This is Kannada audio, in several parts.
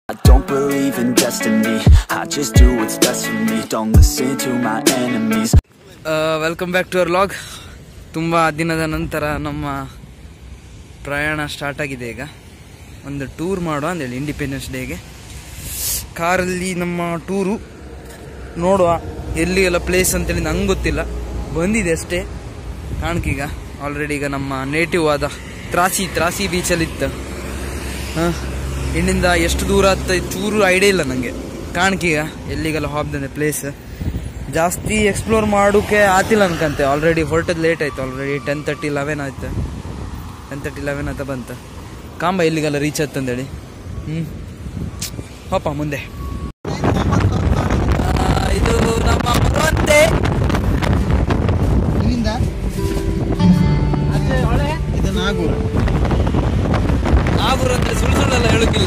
I don't believe in destiny. I just do what's best for me. Don't listen to my enemies. Welcome back to our log ತುಂಬ ದಿನದ ನಂತರ ನಮ್ಮ ಪ್ರಯಾಣ ಸ್ಟಾರ್ಟ್ ಆಗಿದೆ ಈಗ ಒಂದು ಟೂರ್ ಮಾಡುವ ಅಂದೇಳಿ ಇಂಡಿಪೆಂಡೆನ್ಸ್ ಡೇಗೆ ಕಾರಲ್ಲಿ ನಮ್ಮ ಟೂರು ನೋಡುವ ಎಲ್ಲಿ ಎಲ್ಲ ಪ್ಲೇಸ್ ಅಂತೇಳಿ ನಂಗೆ ಗೊತ್ತಿಲ್ಲ ಬಂದಿದೆ ಅಷ್ಟೇ ಕಾಣ್ಕೀಗ ಆಲ್ರೆಡಿ ಈಗ ನಮ್ಮ ನೇಟಿವ್ ಆದ ತ್ರಾಸಿ ತ್ರಾಸಿ ಬೀಚಲ್ಲಿತ್ತು ಹಾಂ ಇಲ್ಲಿಂದ ಎಷ್ಟು ದೂರ ಆಗ್ತ ಚೂರು ಐಡಿಯಾ ಇಲ್ಲ ನನಗೆ ಕಾಣ್ಕೀಗ ಎಲ್ಲಿಗೆಲ್ಲ ಹೋಗ್ದಂದೆ ಪ್ಲೇಸ್ ಜಾಸ್ತಿ ಎಕ್ಸ್ಪ್ಲೋರ್ ಮಾಡೋಕೆ ಆತಿಲ್ಲ ಅನ್ಕಂತೆ ಆಲ್ರೆಡಿ ಹೊರಟದ್ದು ಲೇಟ್ ಆಯ್ತು ಆಲ್ರೆಡಿ ಟೆನ್ ತರ್ಟಿ ಲೆವೆನ್ ಆಯ್ತು ಟೆನ್ ತರ್ಟಿ ಲೆವೆನ್ ಅಂತ ಬಂತು ಕಾಂಬ ಎಲ್ಲಿಗೆಲ್ಲ ರೀಚ್ ಆಯ್ತಂದೇಳಿ ಹ್ಞೂ ಹೋಪ ಮುಂದೆ ಆ, ಇದು ನಮ್ಮ ಮುರುವಂತೆ ಇಲ್ಲಿಂದ ಇದು ನಾಗೂರು ನಾಗೂರು ಅಂದ್ರೆ ಸುಳ್ಳು ಸುಳ್ಳೆಲ್ಲ ಹೇಳೋಕ್ಕಿಲ್ಲ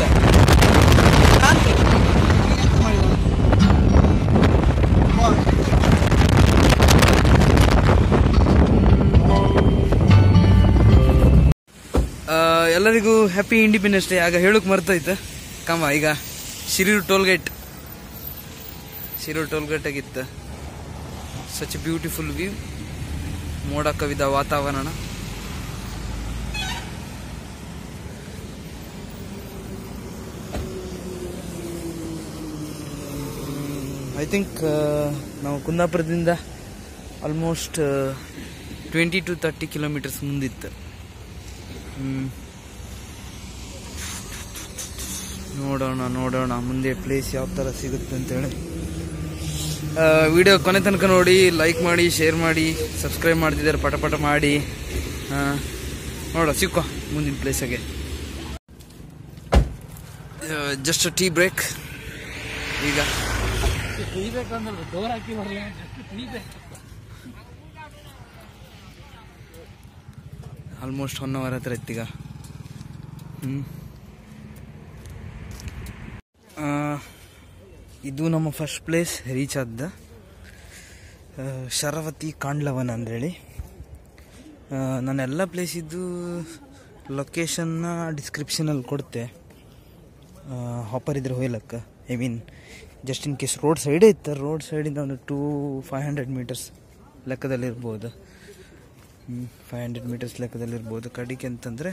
ಆ, ಎಲ್ಲರಿಗೂ ಹ್ಯಾಪಿ ಇಂಡಿಪೆಂಡೆನ್ಸ್ ಡೇ ಆಗ ಹೇಳೋಕೆ ಮರ್ತೋಯ್ತು ಕಮ್ಮ ಈಗ ಶಿರೂರು ಟೋಲ್ಗೇಟ್ ಶಿರೂರು ಟೋಲ್ಗೇಟ್ ಆಗಿತ್ತು ಸಚ್ ಬ್ಯೂಟಿಫುಲ್ ವ್ಯೂ ಮೋಡ ಕವಿದ ವಾತಾವರಣ ಐ ಥಿಂಕ್ ನಾವು ಕುಂದಾಪುರದಿಂದ almost twenty two thirty kilometres ಮುಂದಿತ್ತು ಹ್ಮ್. ನೋಡೋಣ ನೋಡೋಣ ಮುಂದೆ ಪ್ಲೇಸ್ ಯಾವ ಥರ ಸಿಗುತ್ತೆ ಅಂತೇಳಿ ವಿಡಿಯೋ ಕೊನೆ ತನಕ ನೋಡಿ ಲೈಕ್ ಮಾಡಿ ಶೇರ್ ಮಾಡಿ ಸಬ್ಸ್ಕ್ರೈಬ್ ಮಾಡ್ತಿದ್ದಾರೆ ಪಟ ಪಟ ಮಾಡಿ ಆ, ನೋಡ ಸಿಕ್ಕೋ ಮುಂದಿನ ಪ್ಲೇಸಿಗೆ ಜಸ್ಟ್ ಟೀ ಬ್ರೇಕ್ ಈಗ ಆಲ್ಮೋಸ್ಟ್ ಒನ್ ಅವರ್ ಹತ್ರ ಇತ್ತೀಗ ಹ್ಮ್. ಆ, ಇದು ನಮ್ಮ ಫಸ್ಟ್ ಪ್ಲೇಸ್ ರೀಚ್ ಆದ ಆ, ಶರವತಿ ಕಾಂಡ್ಲವನ ಅಂದೇಳಿ ಆ, ನಾನು ಎಲ್ಲ ಪ್ಲೇಸ್ ಇದ್ದು ಲೊಕೇಶನ್ನ ಡಿಸ್ಕ್ರಿಪ್ಷನಲ್ಲಿ ಕೊಡ್ತೆ ಹಾಪರ್ ಇದ್ರೆ ಹೋಯ್ಲಕ್ಕ I mean just in case road ಸೈಡೇ ಇತ್ತು ರೋಡ್ ಸೈಡಿಂದ ಒಂದು ಟೂ ಫೈವ್ ಹಂಡ್ರೆಡ್ ಮೀಟರ್ಸ್ ಲೆಕ್ಕದಲ್ಲಿರ್ಬೋದು ಫೈವ್ ಹಂಡ್ರೆಡ್ ಮೀಟರ್ಸ್ ಲೆಕ್ಕದಲ್ಲಿರ್ಬೋದು ಕಡಿಕೆ ಅಂತಂದರೆ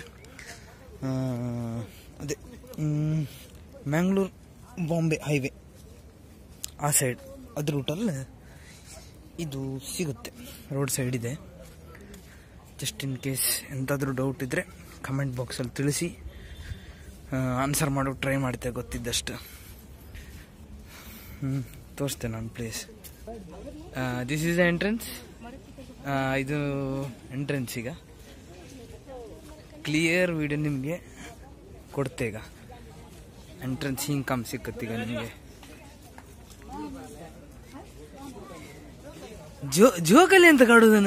ಅದೇ ಮ್ಯಾಂಗ್ಳೂರ್ ಬಾಂಬೆ ಹೈವೇ ಆ ಸೈಡ್ ಅದ್ರ ರೂಟಲ್ಲಿ ಇದು ಸಿಗುತ್ತೆ ರೋಡ್ ಸೈಡ್ ಇದೆ ಜಸ್ಟ್ ಇನ್ ಕೇಸ್ ಎಂತಾದರೂ ಡೌಟ್ ಇದ್ದರೆ ಕಮೆಂಟ್ ಬಾಕ್ಸಲ್ಲಿ ತಿಳಿಸಿ ಆನ್ಸರ್ ಮಾಡೋಕೆ ಟ್ರೈ ಮಾಡ್ತೆ ಗೊತ್ತಿದ್ದಷ್ಟು ಹ್ಞೂ ತೋರಿಸ್ತೆ ನಾನು place this is the entrance ಇದು ಎಂಟ್ರೆನ್ಸ್ ಈಗ ಕ್ಲಿಯರ್ ವಿಡಿಯೋ ನಿಮಗೆ ಕೊಡ್ತೆ ಈಗ ಎಂಟ್ರೆನ್ಸ್ ಹಿಂಗೆ ಕಮ್ಮಿ ಸಿಕ್ಕತ್ತೀಗ ನಿಮಗೆ ಜೋ ಜೋಕಲ್ಲಿ ಅಂತ ಕಾಡುದನ್ನ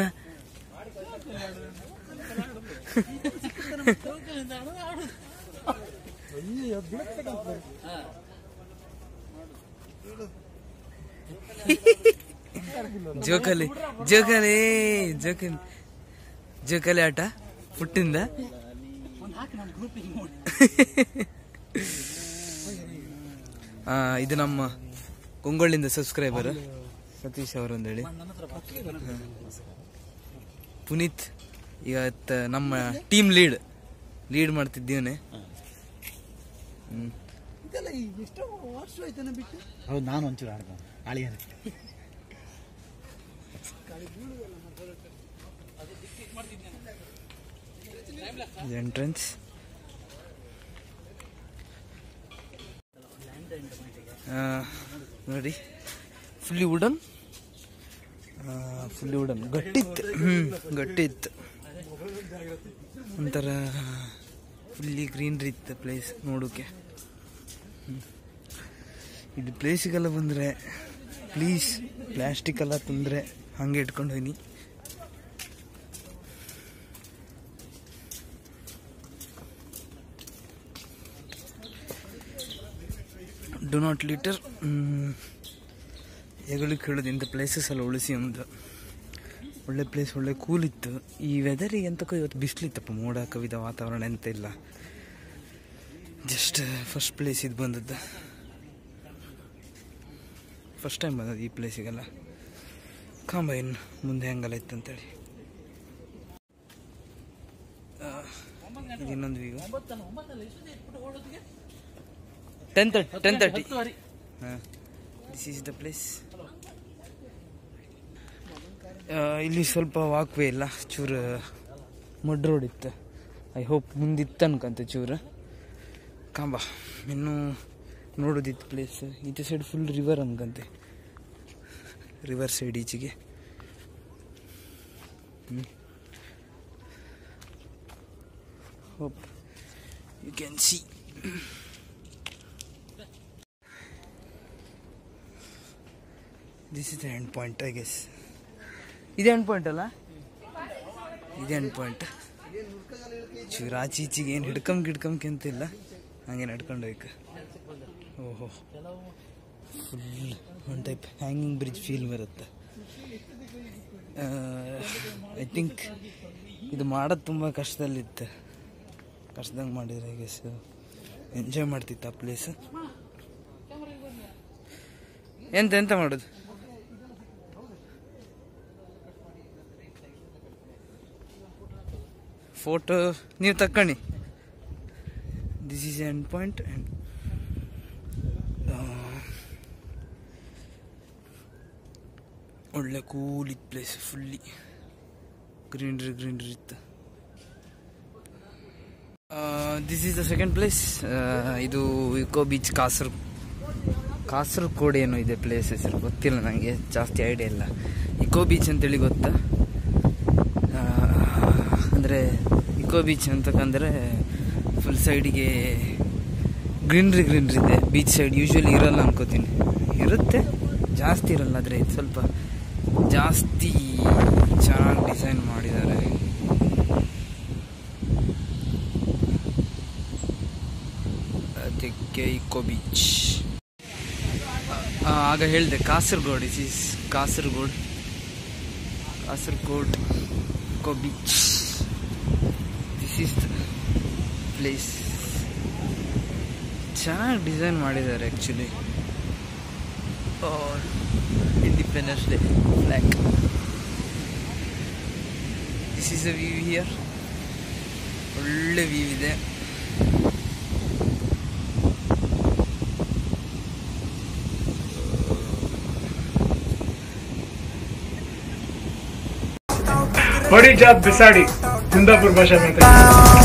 ಜೋಕಲಿ ಜೋಕಲಿ ಜೋಕಲಿ ಜೋಕಲಿ ಆಟ ಪುಟ್ಟಿಂದ ಆ, ಇದು ನಮ್ಮ ಕೊಂಗೊಳ್ಳಿಂದ ಸಬ್ಸ್ಕ್ರೈಬರ್ ಸತೀಶ್ ಅವರು ಅಂತೇಳಿ ಪುನೀತ್ ಇವತ್ತು ನಮ್ಮ ಟೀಮ್ ಲೀಡ್ ಲೀಡ್ ಮಾಡ್ತಿದ್ದೀವನೆ ಹ್ಮ್ ಇದೆಲ್ಲ ಎಷ್ಟೋ ವರ್ಷ ಆಯ್ತಾನ ಬಿಟ್ಟು ಹೌದು ನಾನು ಒಂಚೂರು ಆಡ್ದ ಅಳಿಯನ ಎಂಟ್ರೆನ್ಸ್ ನೋಡಿ ಫುಲ್ಲಿ ವುಡನ್ ಫುಲ್ಲಿ ವುಡನ್ ಗಟ್ಟಿತ್ತು ಹ್ಞೂ ಗಟ್ಟಿತ್ತು ಒಂಥರ ಫುಲ್ಲಿ ಗ್ರೀನ್ರಿ ಇತ್ತು ಪ್ಲೇಸ್ ನೋಡೋಕೆ ಹ್ಮ್. ಇದು ಪ್ಲೇಸಿಗೆಲ್ಲ ಬಂದರೆ ಪ್ಲೀಸ್ ಪ್ಲಾಸ್ಟಿಕ್ ಎಲ್ಲ ತಂದರೆ ಹಾಗೆ ಇಟ್ಕೊಂಡು ಹೋಯ್ನಿ ಡು ನಾಟ್ ಲೀಟರ್ ಹೆಗಳಿಗೆ ಹೇಳೋದು ಇಂಥ ಪ್ಲೇಸಸ್ ಎಲ್ಲ ಉಳಿಸಿ ಅಂತ ಒಳ್ಳೆ ಪ್ಲೇಸ್ ಒಳ್ಳೆ ಕೂಲ್ ಇತ್ತು ಈ ವೆದರಿಗೆ ಎಂತಕ್ಕೋ ಇವತ್ತು ಬಿಸಿಲಿತ್ತಪ್ಪ ಮೋಡ ಕವಿದ ವಾತಾವರಣ ಎಂತ ಇಲ್ಲ ಜಸ್ಟ್ ಫಸ್ಟ್ ಪ್ಲೇಸ್ ಇದು ಬಂದದ್ದು ಫಸ್ಟ್ ಟೈಮ್ ಬಂದದ್ದು ಈ ಪ್ಲೇಸಿಗೆಲ್ಲ ಕಾಂಬ ಇನ್ನು ಮುಂದೆ ಹೆಂಗಲ್ಲ ಇತ್ತಂತೇಳಿ ಆ, ಇದು ಇನ್ನೊಂದು view ten thirty ten thirty ಹಾಂ ದಿಸ್ ಈಸ್ ದ ಪ್ಲೇಸ್ ಇಲ್ಲಿ ಸ್ವಲ್ಪ ವಾಕ್ ವೇ ಇಲ್ಲ ಚೂರು ಮಡ್ ರೋಡ್ ಇತ್ತು ಐ ಹೋಪ್ ಮುಂದಿತ್ತು ಅನ್ಕಂತೆ ಚೂರು ಕಾಂಬ ಇನ್ನೂ ನೋಡೋದಿತ್ತು ಪ್ಲೇಸ್ ಈಚೆ ಸೈಡ್ ಫುಲ್ ರಿವರ್ ಅನ್ಕಂತೆ ರಿವರ್ ಸೈಡ್ ಈಚೆಗೆ hope you can see this is the end point I guess ಇದೆ ಎಂಡ್ ಪಾಯಿಂಟ್ ಅಲ್ಲ ಇದೆ ಎಂಡ್ ಪಾಯಿಂಟ್ ಚೂರು ಆಚೆ ಈಚೆಗೆ ಏನು ಹಿಡ್ಕಂಬ ಗಿಡ್ಕಂಬ ಅಂತಿಲ್ಲ ಹಂಗೆ ನಡ್ಕೊಂಡು ಹೋಯ್ಕ ಓಹೋ full one type hanging bridge feel ಬರುತ್ತೆ ಐ ಥಿಂಕ್ ಇದು ಮಾಡೋದು ತುಂಬ ಕಷ್ಟದಲ್ಲಿತ್ತು ಕಷ್ಟದಂಗೆ ಮಾಡಿದ್ರೆ ಗೆಸ್ ಎಂಜಾಯ್ ಮಾಡ್ತಿತ್ತು ಆ ಪ್ಲೇಸ್ ಎಂತ ಎಂತ ಮಾಡೋದು ಫೋಟೋ ನೀವು ತಕ್ಕಣಿ this is end point and ಒಳ್ಳೆ ಕೂಲ್ ಇತ್ತು ಪ್ಲೇಸ್ ಫುಲ್ಲಿ ಗ್ರೀನ್ರಿ ಗ್ರೀನ್ರಿ ಇತ್ತು this is the second place ಇದು ಇಕೋ ಬೀಚ್ ಕಾಸರ್ ಕಾಸರಗೋಡು ಏನೋ ಇದೆ ಪ್ಲೇಸ್ ಹೆಸರು ಗೊತ್ತಿಲ್ಲ ನನಗೆ ಜಾಸ್ತಿ ಐಡಿಯಾ ಇಲ್ಲ ಇಕೋ ಬೀಚ್ ಅಂತೇಳಿ ಗೊತ್ತಾ ಅಂದರೆ ಇಕೋ ಬೀಚ್ ಅಂತಕಂದರೆ ಫುಲ್ ಸೈಡಿಗೆ ಗ್ರೀನ್ರಿ ಗ್ರೀನ್ರಿ ಇದೆ ಬೀಚ್ ಸೈಡ್ ಯೂಶ್ವಲಿ ಇರಲ್ಲ ಅನ್ಕೋತೀನಿ ಇರುತ್ತೆ ಜಾಸ್ತಿ ಇರಲ್ಲ ಆದರೆ ಇದು ಸ್ವಲ್ಪ ಜಾಸ್ತಿ ಚೆನ್ನಾಗಿ ಡಿಸೈನ್ ಮಾಡಿದ್ದಾರೆ ಅದಕ್ಕೆ ಇಕೋ ಬೀಚ್ ಆಗ ಹೇಳಿದೆ Kasaragod is is Kasaragod Kasaragod eco beach this is the place ಚೆನ್ನಾಗಿ ಡಿಸೈನ್ ಮಾಡಿದ್ದಾರೆ actually Independence Day flag this is a view here ಒಳ್ಳೆ ವ್ಯೂ ಇದೆ बड़ी जात बिसाड़ी कुंदापुर भाषा में कहते हैं।